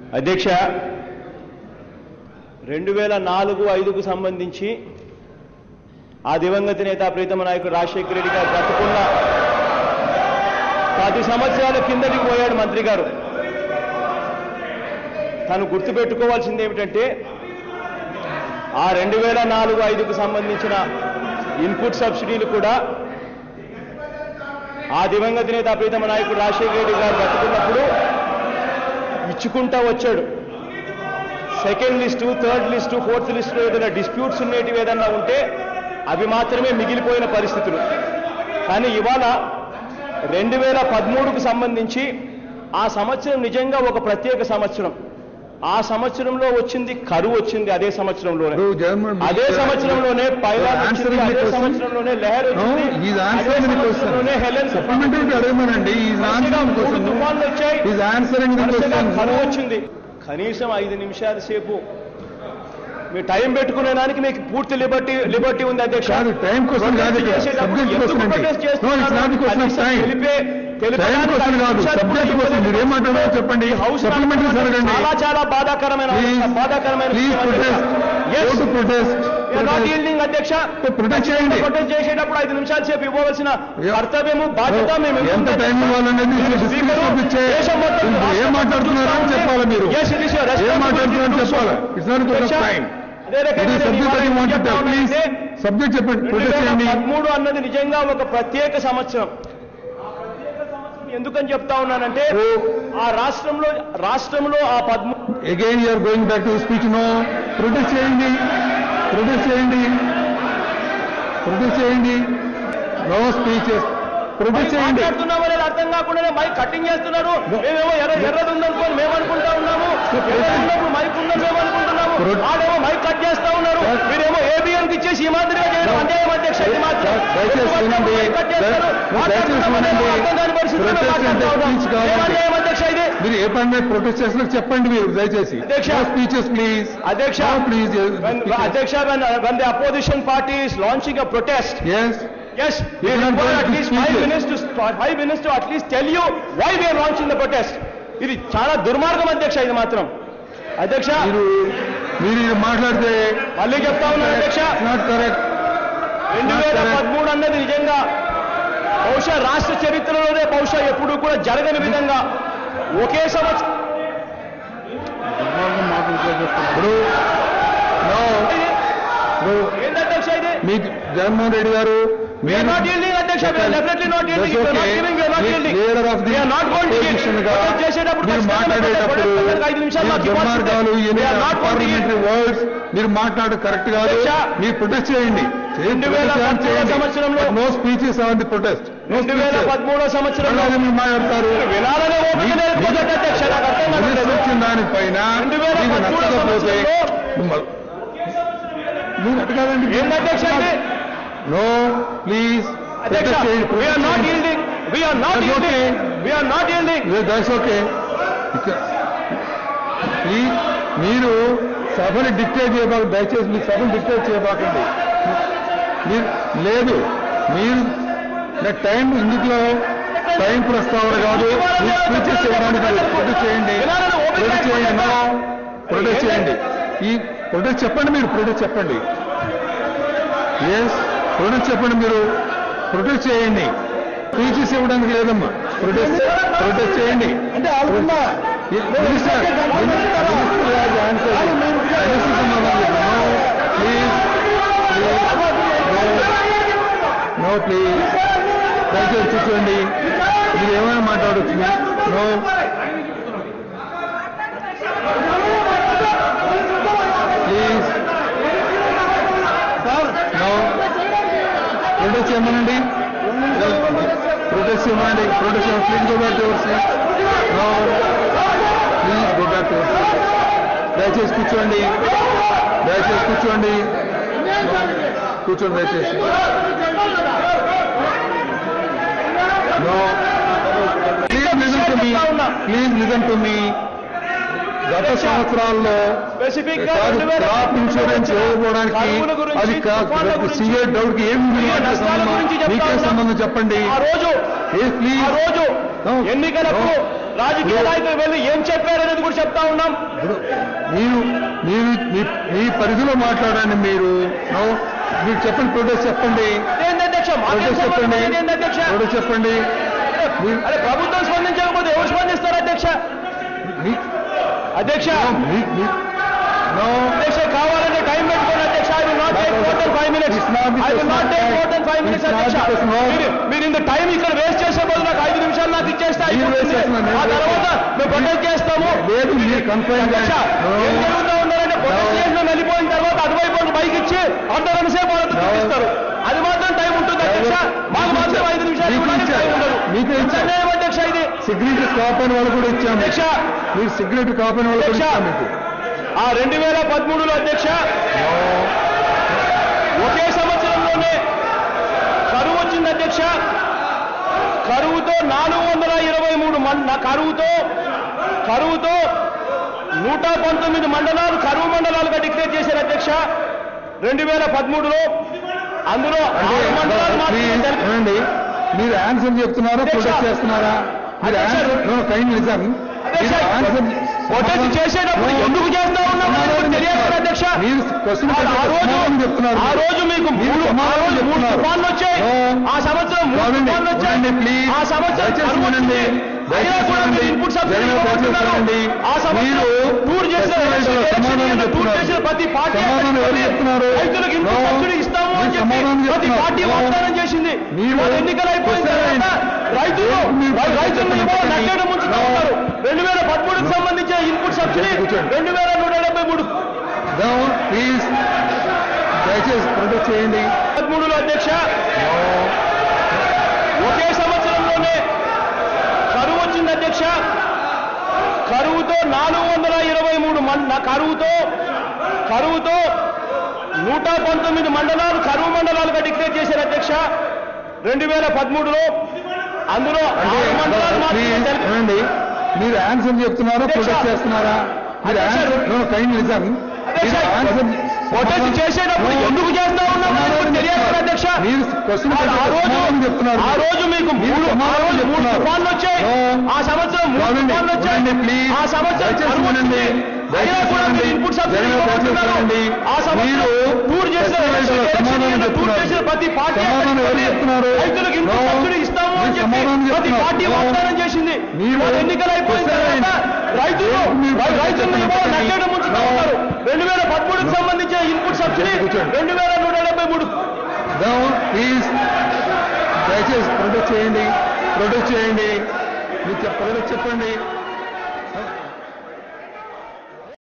అధ్యక్ష రెండు వేల నాలుగు ఐదుకు సంబంధించి ఆ దివంగత నేత ప్రీతమ నాయకుడు రాజశేఖర రెడ్డి గారు బ్రతుకున్న పది సంవత్సరాల కిందకి పోయాడు మంత్రి గారు తను గుర్తుపెట్టుకోవాల్సింది ఏమిటంటే ఆ రెండు వేల నాలుగు ఐదుకు సంబంధించిన ఇన్పుట్ సబ్సిడీలు కూడా ఆ దివంగత నేత ప్రీతమ నాయకుడు రాజశేఖర రెడ్డి గారు బ్రతుకున్నప్పుడు ఇచ్చుకుంటా వచ్చాడు second list third list fourth list ఏదైనా డిస్ప్యూట్స్ ఉండేటివి ఏదన్నా ఉంటే అవి మాత్రమే మిగిలిపోయిన పరిస్థితులు కానీ ఇవాళ రెండు వేల పదమూడుకు సంబంధించి ఆ సంవత్సరం నిజంగా ఒక ప్రత్యేక సంవత్సరం ఆ సంవత్సరంలో వచ్చింది కరువు వచ్చింది అదే సంవత్సరంలోనే ఇప్పుడు జగన్మోహన్ అదే సంవత్సరంలోనే పైలాన్ వచ్చింది Answering the అదే question. సంవత్సరంలోనే లెహర్ No, వచ్చింది he's అదే answering the సంవత్సరంలోనే question. హెలెన్ Supplementary అడగమనండి ఈజ్ ఆన్సరింగ్ మూడు క్వశ్చన్ తుఫాన్లు వచ్చాయి ఈజ్ ఆన్సరింగ్ ది వరుసగా క్వశ్చన్ కరువు వచ్చింది కనీసం ఐదు నిమిషాల సేపు మీ టైం పెట్టుకునే దానికి మీకు పూర్తి లిబర్టీ లిబర్టీ ఉంది అధ్యక్ష కాదు, time question కాదు ఇక్కడ. చేసేటప్పుడు Subject ఎందుకు question అండి. protest No, it's not the చేస్తున్నారు? question of కనీసం time. తెలిపే- టైం తెలిపడానికి క్వశ్చన్ ఐదు కాదు నిమిషాలు సబ్జెక్ట్ కూడా క్వశ్చన్ మీరు ఏం మాట్లాడారో చెప్పండి ఈ హౌస్ సప్లిమెంటరీ అడగండి చాలా చాలా బాధాకరమైన ప్లీజ్ బాధాకరమైన ప్లీజ్ విషయం ప్రొటెస్ట్ అధ్యక్ష. Yes. Go to protest We are not yielding, అధ్యక్ష ప్రొటెస్ట్ చేయండి ప్రొటెస్ట్ చేసేటప్పుడు ఐదు నిమిషాల సేపు ఇవ్వవలసిన కర్తవ్యము బాధ్యత మేము ఎంత టైం ఇవ్వాలనేది డిస్కషన్ ఇచ్చే ఇప్పుడు ఏం మాట్లాడుతున్నారో చెప్పాలి మీరు ఏం మాట్లాడుతున్నారో చెప్పాలి ఇట్స్ నాట్ గుడ్ టైం ఇది సబ్జెక్ట్ అది వాంట్ ప్లీజ్ సబ్జెక్ట్ చెప్పండి ప్రొటెస్ట్ చేయండి పదమూడు అన్నది నిజంగా ఒక ప్రత్యేక సంవత్సరం ఆ ప్రత్యేక సంవత్సరం ఎందుకని చెప్తా ఉన్నానంటే ఆ రాష్ట్రంలో రాష్ట్రంలో ఆ పదమూడు again you're going back to speech no protest చేయండి ప్రొటెస్ట్ చేయండి ప్రొటెస్ట్ చేయండి నో స్పీచెస్ ప్రొటెస్ట్ చేయండి మాట్లాడుతున్నామో అనేది అర్థం కాకుండా మైక్ కటింగ్ చేస్తున్నారు మేమేమో ఎర్ర ఎర్రది ఉందనుకోని మేము అనుకుంటా ఉన్నాము ఎర్రది ఉన్నప్పుడు మైక్ ఉందని మేము అనుకుంటున్నాము Pro- వాళ్ళేమో మైక్ కట్ చేస్తా ఉన్నారు Sir. మీరేమో ఏబిఎన్ ఇచ్చేసి ఈ మాదిరిగా చేయడం అన్యాయం అధ్యక్ష ఇది మాత్రం Sir, దయచేసి వినండి. మైక్ కట్ చేస్తారు. Sir, మాట్లాడుతున్నామో దయచేసి ఏమో వినండి. అర్థం కాని పరిస్థితుల్లో Protest అంటే మాట్లాడుతా ఉన్నాం. speech కాదు. ఏం అన్యాయం అధ్యక్ష ఇది మీరు ఏ పని మీద ప్రొటెస్ట్ చేస్తున్నారు చెప్పండి మీరు దయచేసి అధ్యక్ష. స్పీచెస్ ప్లీజ్ అధ్యక్ష ప్లీజ్ when- అధ్యక్ష when when the opposition party is launching a protest yes Yes, we You cannot require go at into least five speeches. minutes to start, five minutes to at least tell you why we are launching the protest. ఇది చాలా దుర్మార్గం అధ్యక్ష ఇది మాత్రం అధ్యక్ష మీరు మీరు ఇది మాట్లాడితే మళ్ళీ చెప్తా ఉన్నాను అధ్యక్ష నాట్ కరెక్ట్ రెండు వేల పదమూడు అన్నది నిజంగా బహుశా రాష్ట్ర చరిత్రలోనే బహుశా ఎప్పుడూ కూడా జరగని విధంగా ఒకే సంవత్సరం ఇప్పుడు no, ఇప్పుడు ఏంటి అధ్యక్ష ఇది మీకు జగన్మోహన్ రెడ్డి గారు We are not yielding, అధ్యక్ష. We are definitely not yielding. If you are not giving, we are not yielding. Leader of the We are not going to yield. opposition గా Protest చేసేటప్పుడు మీరు ఖచ్చితంగా మాట్లాడేటప్పుడు protest చేయాలి. ఐదు నిమిషాలు మీరు నాకు ఇవ్వాల్సిందే. దుర్మార్గాలు We are not going to yield. Parliamentary words మీరు మాట్లాడు కరెక్ట్ కాదు అధ్యక్ష, మీరు ప్రొటెస్ట్ చేయండి రెండు వేల పదమూడవ సంవత్సరంలో- no speeches on the protest no రెండు వేల స్పీచెస్ పదమూడో సంవత్సరంలో మీరు మాట్లాడతారు వినాలనే ఓపిక లేదు మొదటి అధ్యక్ష నాకు అర్థం నిలిచి కావట్లేదు. వచ్చిన దానిపైన రెండు వేల మీకు పదమూడో నచ్చకపోతే సంవత్సరంలో మీరు అటు కాదండి ఏంటి అధ్యక్ష ఇది నో ప్లీజ్ అధ్యక్ష we're not yielding we're not That's okay. yielding we're not yielding that's okay please మీరు సభని డిక్టేట్ చేయబాక దయచేసి మీ సభను డిక్టేట్ చేయబాకండి మీరు లేదు మీరు నా టైం ఇందులో టైం ప్రస్తావన కాదు మీరు స్పీచెస్ చేయడానికి ప్రొటెక్ట్ చేయండి ప్రొటెక్ట్ చేయండి నో ప్రొటెక్ట్ చేయండి ఈ ప్రొటెక్ట్ చెప్పండి మీరు ప్రొటెక్ట్ చెప్పండి ఎస్ ప్రొటెక్ట్ చెప్పండి మీరు ప్రొటెక్ట్ చేయండి స్పీచెస్ ఇవ్వడానికి లేదమ్మా ప్రొటెక్ట్ ప్రొటెక్ట్ చేయండి అంటే మినిస్టర్ ప్లీజ్ నో ప్లీజ్ దయచేసి కూర్చోండి మీరు ఏమైనా మాట్లాడవచ్చు నో ప్లీజ్ నో ప్రొటెస్ట్ చేయమనండి ప్రొటెస్ట్ చేయమనండి protest please go back your seat no please go back your seat దయచేసి కూర్చోండి దయచేసి కూర్చోండి కూర్చోండి దయచేసి no please listen to me please listen to me గత సంవత్సరాల్లో స్పెసిఫిక్ గా కాదు రెండు వేల క్రాప్ ఇన్సూరెన్స్ ఇవ్వడానికి కరువుల గురించి, అది తుఫాన్ల గురించి, సిఏ డౌట్ కి ఏం ఈ నష్టాల గురించి చెప్తా మీకే ఉన్నాం. సంబంధం చెప్పండి ఆ రోజు ఏ ప్లీజ్ ఆ రోజు No. ఎన్నికలకు No. రాజకీయ నాయకులు వెళ్ళి ఏం చెప్పారనేది కూడా చెప్తా ఉన్నాం ఇప్పుడు మీరు మీరు మీ మీ పరిధిలో మాట్లాడండి మీరు నో, మీరు చెప్పండి ప్రొటెస్ట్ చెప్పండి ఏంది అధ్యక్ష మాకేం ప్రొటెస్ట్ సంబంధం చెప్పండి లేదు ఏంది అధ్యక్ష ప్రొటెస్ట్ చెప్పండి మీరు- అరే ప్రభుత్వం స్పందించకపోతే ఎవరు స్పందిస్తారు అధ్యక్ష మీ- అధ్యక్ష మీ- మీ- నో అధ్యక్ష కావాలంటే టైం పెట్టుకోండి అధ్యక్ష I will not take more than five minutes It's not the I will not question take of more than five time. Minutes It's not అధ్యక్ష the question of- మీరు- మీరు ఇంత టైం ఇక్కడ వేస్ట్ చేసే బదులు నాకు ఐదు నిమిషాలు నాకు ఇచ్చేస్తే మీరు waste అయిపోతుంది. చేస్తున్నారు, ఆ నేను తర్వాత waste మేము ప్రొటెస్ట్ చేస్తాము లేదు మీరు కన్ఫైన్ అధ్యక్ష ఏం జరుగుతూ ఉండాలంటే ప్రొటెస్ట్ No. చేసిన వెళ్ళిపోయిన తర్వాత అటువైపు ఒక బైక్ ఇచ్చి అర్ధగంట సేపు వాళ్ళతో No. చూపిస్తారు అది మాత్రం టైం ఉంటుంది అధ్యక్ష మాకు మాత్రం ఐదు నిమిషాలు మీకు ఇవ్వడానికి ఇచ్చారు. టైం ఉండదు మీకు ఎంత ఇచ్చారు. అన్యాయం అధ్యక్ష ఇది సిగరెట్ కాపని వాళ్ళు కూడా ఇచ్చాము అధ్యక్ష మీరు సిగరెట్ కాపని వాళ్ళు కూడా అధ్యక్ష ఇచ్చాము మీకు ఆ రెండు వేల పదమూడులో అధ్యక్ష ఒకే సంవత్సరంలోనే కరువు వచ్చింది అధ్యక్ష కరువుతో నాలుగు వందల ఇరవై మూడు మండ కరువుతో కరువుతో నూట పంతొమ్మిది మండలాలు కరువు మండలాలుగా డిక్లేర్ చేశారు అధ్యక్ష రెండు వేల పదమూడులో అందులో అంటే ఆరు మండలాలు మాత్రమే మీ- జరిపి- ఏమండి మీరు ఆన్సర్ చెప్తున్నారా అధ్యక్ష. ప్రొటెస్ట్ చేస్తున్నారా మీరు అధ్యక్ష. ఆన్సర్ కైండ్ లిజన్ అధ్యక్ష, ప్రొటెస్ట్ చేసేటప్పుడు ఎందుకు చేస్తా ఉన్నాం అనేది కూడా తెలియాలి కదా అధ్యక్ష మీరు క్వశ్చన్ ఆ రోజు చెప్తున్నారు ఆ రోజు మీకు మీరు మూడు ఆ సమాధానం రోజు మూడు చెప్తున్నారు. తుఫాన్లు వచ్చాయి ఓ. ఆ సంవత్సరం మూడు కాదండి, తుఫాన్లు వచ్చాయి వినండి, please. ఆ సంవత్సరం దయచేసి కరువు వినండి. వచ్చింది. అయినా దయచేసి కూడా మీరు వినండి. ఇన్పుట్ సబ్సిడీ జగన్ దయచేసి ఇవ్వబోతున్నారు. వినండి. ఆ సంవత్సరం మీరు టూర్ చేసిన ఫెస్టివల్ ఎలక్షన్ లో ఎలక్షన్ సమాధానం టూర్ చెప్తున్నారు. చేసిన ప్రతి పార్టీ సమాధానం ఎవరు చెప్తున్నారు? రైతులకు ఇన్పుట్ నో. సబ్సిడీ ఇస్తాము అని మీరు చెప్పి సమాధానం ప్రతి చెప్తున్నారు. Party no. వాగ్దానం చేసింది మీరు ఇవాళ ఎన్నికలు అయిపోయిన క్వశ్చన్ తర్వాత రైతులు మీరు వాళ్ళు రైతులను చెప్పండి. ఏమో నట్టేట ముంచుతా నో. ఉన్నారు రెండు వేల పదమూడుకు సంబంధించిన ఇన్పుట్ సబ్సిడీ కూర్చోండి. రెండు వేల నూట డెబ్బై మూడు ప్లీజ్ దయచేసి ప్రొటెస్ట్ చేయండి పదమూడులో అధ్యక్ష ఒకే సంవత్సరంలోనే కరువు వచ్చింది అధ్యక్ష కరువుతో నాలుగు వందల ఇరవై మూడు మండ కరువుతో కరువుతో నూట పంతొమ్మిది మండలాలు కరువు మండలాలుగా డిక్లేర్ చేశారు అధ్యక్ష రెండు వేల పదమూడులో అందులో అంటే ఆరు మండలాలు మాత్రమే ప్లీజ్ జరిపి- ఏమండి మీరు ఆన్సర్ చెప్తున్నారా అధ్యక్ష. ప్రొటెస్ట్ చేస్తున్నారా మీరు అధ్యక్ష. ఆన్సర్ కైండ్ లిజన్ అధ్యక్ష, ప్రొటెస్ట్ చేసేటప్పుడు ఎందుకు చేస్తా ఉన్నాం అనేది కూడా తెలియాలి కదా అధ్యక్ష మీరు క్వశ్చన్ ఆ రోజు చెప్తున్నారు ఆ రోజు మీకు మీరు మూడు ఆ సమాధానం రోజు మూడు చెప్తున్నారు. తుఫాన్లు వచ్చాయి నో. ఆ సంవత్సరం మూడు కాదండి, తుఫాన్లు వచ్చాయి వినండి, please. ఆ సంవత్సరం దయచేసి కరువు వినండి. వచ్చింది. అయినా దయచేసి కూడా మీరు వినండి. ఇన్పుట్ సబ్సిడీ జగన్ దయచేసి ఇవ్వబోతున్నారు. వినండి. ఆ సంవత్సరం మీరు టూర్ చేసిన ఫెస్టివల్ లో ఎలక్షన్ సమాధానం టూర్ చెప్తున్నారు. చేసిన ప్రతి పార్టీ సమాధానం ఎవరు చెప్తున్నారు? రైతులకు ఇన్పుట్ నో. సబ్సిడీ ఇస్తాము అని మీరు చెప్పి సమాధానం ప్రతి చెప్తున్నారు. Party no. వాగ్దానం చేసింది మీరు ఇవాళ ఎన్నికలు అయిపోయిన క్వశ్చన్ తర్వాత రైతులు మీరు వాళ్ళు రైతులను ఏమో చెప్పండి. నట్టేట ముంచుతా నో. ఉన్నారు రెండు వేల పదమూడుకు సంబంధించిన ఇన్పుట్ సబ్సిడీ కూర్చోండి. రెండు వేల నూట డెబ్బై మూడు ప్లీజ్ దయచేసి ప్రొటెస్ట్ చేయండి ప్రొటెస్ట్ చేయండి మీరు చెప్- ప్రొటెస్ట్ చెప్పండి